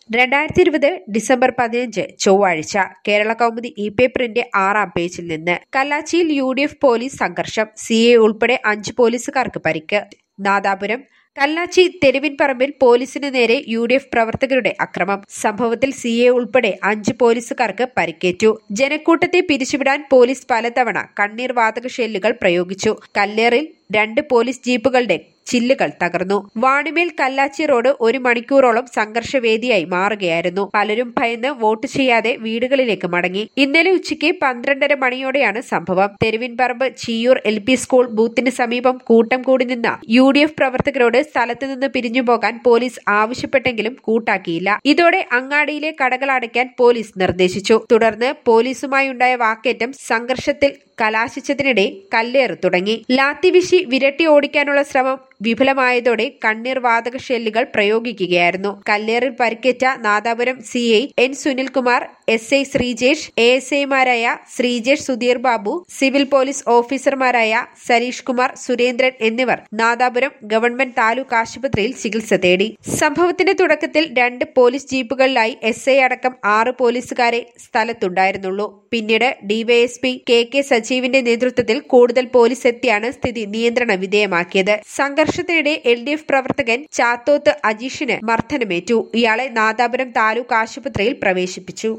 രണ്ടായിരത്തി ഇരുപത് ഡിസംബർ പതിനഞ്ച് ചൊവ്വാഴ്ച കേരള കൗമുദി ഇ പേപ്പറിന്റെ ആറാം പേജിൽ നിന്ന് കല്ലാച്ചിയിൽ യു ഡി എഫ് പോലീസ് സംഘർഷം സി എ ഉൾപ്പെടെ അഞ്ച് പോലീസുകാർക്ക് പരിക്ക് നാദാപുരം കല്ലാച്ചി തെരുവിൻപറമ്പിൽ പോലീസിന് നേരെ യു ഡി എഫ് പ്രവർത്തകരുടെ അക്രമം സംഭവത്തിൽ സി എ ഉൾപ്പെടെ അഞ്ച് പോലീസുകാർക്ക് പരിക്കേറ്റു ജനക്കൂട്ടത്തെ പിരിച്ചുവിടാൻ പോലീസ് പലതവണ കണ്ണീർ വാതക ഷെല്ലുകൾ പ്രയോഗിച്ചു കല്ലേറിൽ രണ്ട് പോലീസ് ജീപ്പുകളുടെ ചില്ലുകൾ തകർന്നു വാണിമേൽ കല്ലാച്ചി റോഡ് ഒരു മണിക്കൂറോളം സംഘർഷവേദിയായി മാറുകയായിരുന്നു പലരും ഭയന്ന് വോട്ട് ചെയ്യാതെ വീടുകളിലേക്ക് മടങ്ങി ഇന്നലെ ഉച്ചയ്ക്ക് പന്ത്രണ്ടര മണിയോടെയാണ് സംഭവം തെരുവിൻപറമ്പ് ചീയൂർ എൽ പി സ്കൂൾ ബൂത്തിന് സമീപം കൂട്ടം കൂടി നിന്ന യു ഡി എഫ് പ്രവർത്തകരോട് സ്ഥലത്തു നിന്ന് പിരിഞ്ഞു പോകാൻ പോലീസ് ആവശ്യപ്പെട്ടെങ്കിലും കൂട്ടാക്കിയില്ല ഇതോടെ അങ്ങാടിയിലെ കടകൾ അടയ്ക്കാൻ പോലീസ് നിർദ്ദേശിച്ചു തുടർന്ന് പോലീസുമായുണ്ടായ വാക്കേറ്റം സംഘർഷത്തിൽ കലാശിച്ചതിനിടെ കല്ലേറ് തുടങ്ങി ലാത്തിവിശി വിരട്ടി ഓടിക്കാനുള്ള ശ്രമം വിഫലമായതോടെ കണ്ണീർ വാതക ഷെല്ലുകൾ പ്രയോഗിക്കുകയായിരുന്നു കല്ലേറിൽ പരിക്കേറ്റ Nadapuram C I N Sunilkumar S I Sreejesh A S ഐമാരായ ശ്രീജേഷ് സുധീർ ബാബു സിവിൽ പോലീസ് ഓഫീസർമാരായ സരീഷ് കുമാർ സുരേന്ദ്രൻ എന്നിവർ നാദാപുരം ഗവൺമെന്റ് താലൂക്ക് ആശുപത്രിയിൽ ചികിത്സ തേടി സംഭവത്തിന്റെ തുടക്കത്തിൽ രണ്ട് പോലീസ് ജീപ്പുകളിലായി എസ് ഐ അടക്കം ആറ് പോലീസുകാരെ സ്ഥലത്തുണ്ടായിരുന്നുള്ളൂ പിന്നീട് ഡിവൈഎസ്പി കെ കെ സജീവിന്റെ നേതൃത്വത്തിൽ കൂടുതൽ പോലീസ് എത്തിയാണ് സ്ഥിതി നിയന്ത്രണ വിധേയമാക്കിയത് സംഘർഷത്തിനിടെ എൽ ഡി എഫ് പ്രവർത്തകൻ ചാത്തോത്ത് അജീഷിന് മർദ്ദനമേറ്റു ഇയാളെ നാദാപുരം താലൂക്ക് ആശുപത്രിയിൽ പ്രവേശിപ്പിച്ചു